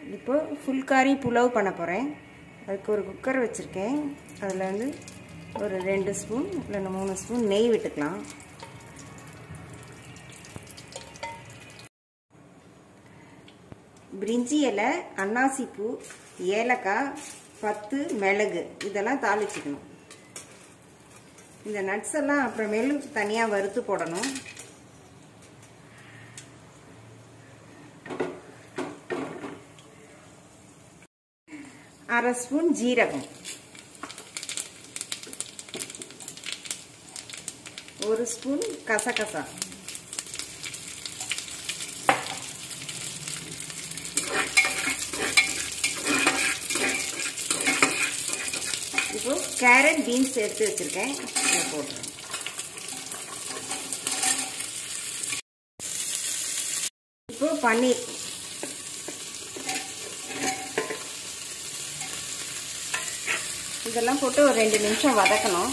இப்போ ஃபுல்காரி புலாவ் பண்ண போகிறேன் அதுக்கு ஒரு குக்கர் வச்சுருக்கேன் அதில் வந்து ஒரு ரெண்டு ஸ்பூன் இல்லைன்னா மூணு ஸ்பூன் நெய் விட்டுக்கலாம் பிரிஞ்சி இலை அன்னாசிப்பூ ஏலக்காய் பத்து மிளகு இதெல்லாம் தாளிச்சிக்கணும் இந்த நட்ஸ் எல்லாம் அப்புறமேலு தனியாக வறுத்து போடணும் அரை ஸ்பூன் ஜீரகம் ஒரு ஸ்பூன் கசகசா இப்போ கேரட் பீன்ஸ் எடுத்து வச்சிருக்கேன் இதை போட்டுறேன் இப்போ பன்னீர் இதெல்லாம் போட்டு ஒரு ரெண்டு நிமிஷம் வதக்கணும்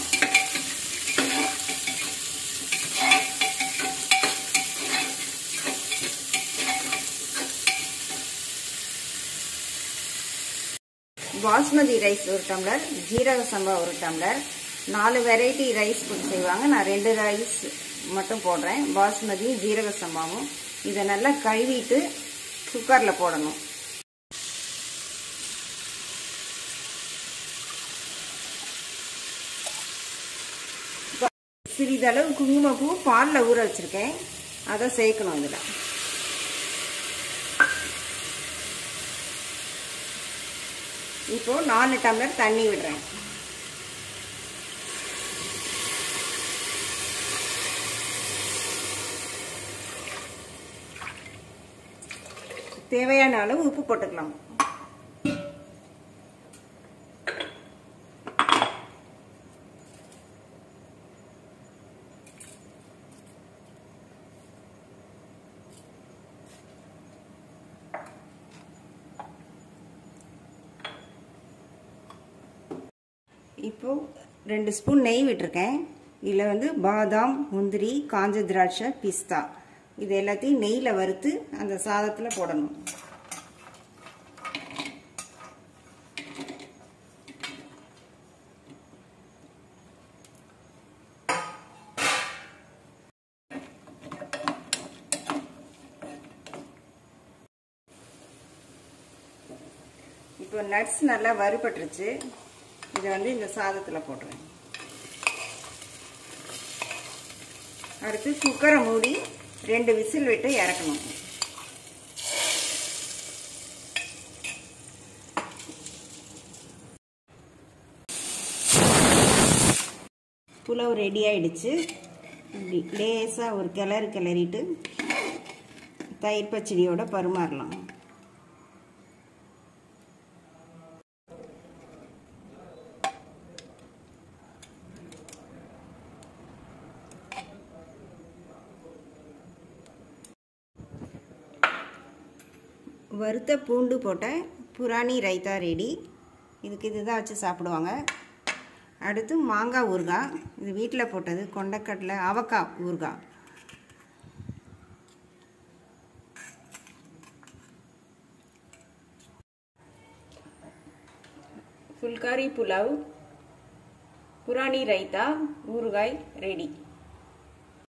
பாஸ்மதி ரைஸ் ஒரு டம்ளர் ஜீரக சம்பா ஒரு டம்ளர் நாலு வெரைட்டி ரைஸ் போட்டு செய்வாங்க நான் ரெண்டு ரைஸ் மட்டும் போடுறேன் பாஸ்மதி ஜீரக சம்பாவும் இதை நல்லா கழுவிட்டு குக்கரில் போடணும் சிறிதளவு குங்குமப்பூ பாலில் ஊற வச்சுருக்கேன் அதை சேர்க்கணும் இதில் இப்போ நாலு டம்ளர் தண்ணி விடுறேன் தேவையான அளவு உப்பு போட்டுக்கலாம் இப்போ ரெண்டு ஸ்பூன் நெய் விட்டுருக்கேன் இதில் வந்து பாதாம் முந்திரி காஞ்ச திராட்சை பிஸ்தா இது எல்லாத்தையும் நெய்யில் வறுத்து அந்த சாதத்தில் போடணும் இப்போ நட்ஸ் நல்லா வறுபட்டுருச்சு இதை வந்து இந்த சாதத்தில் போடுறேன் அடுத்து குக்கரை மூடி ரெண்டு விசில் விட்டு இறக்கணும் புலவு ரெடி ஆயிடுச்சு இப்படி லேசாக ஒரு கிளறு கிளறிட்டு தயிர் பச்சடியோட பரிமாறலாம் வறுத்த பூண்டு போட்ட புராணி ரைத்தா ரெடி இதுக்கு இதுதான் வச்சு சாப்பிடுவாங்க அடுத்து மாங்காய் ஊறுகாய் இது வீட்டில் போட்டது கொண்டக்கடலை அவக்காய் ஊறுகாய் ஃபுல்காரி புலாவ் புராணி ரைத்தா ஊறுகாய் ரெடி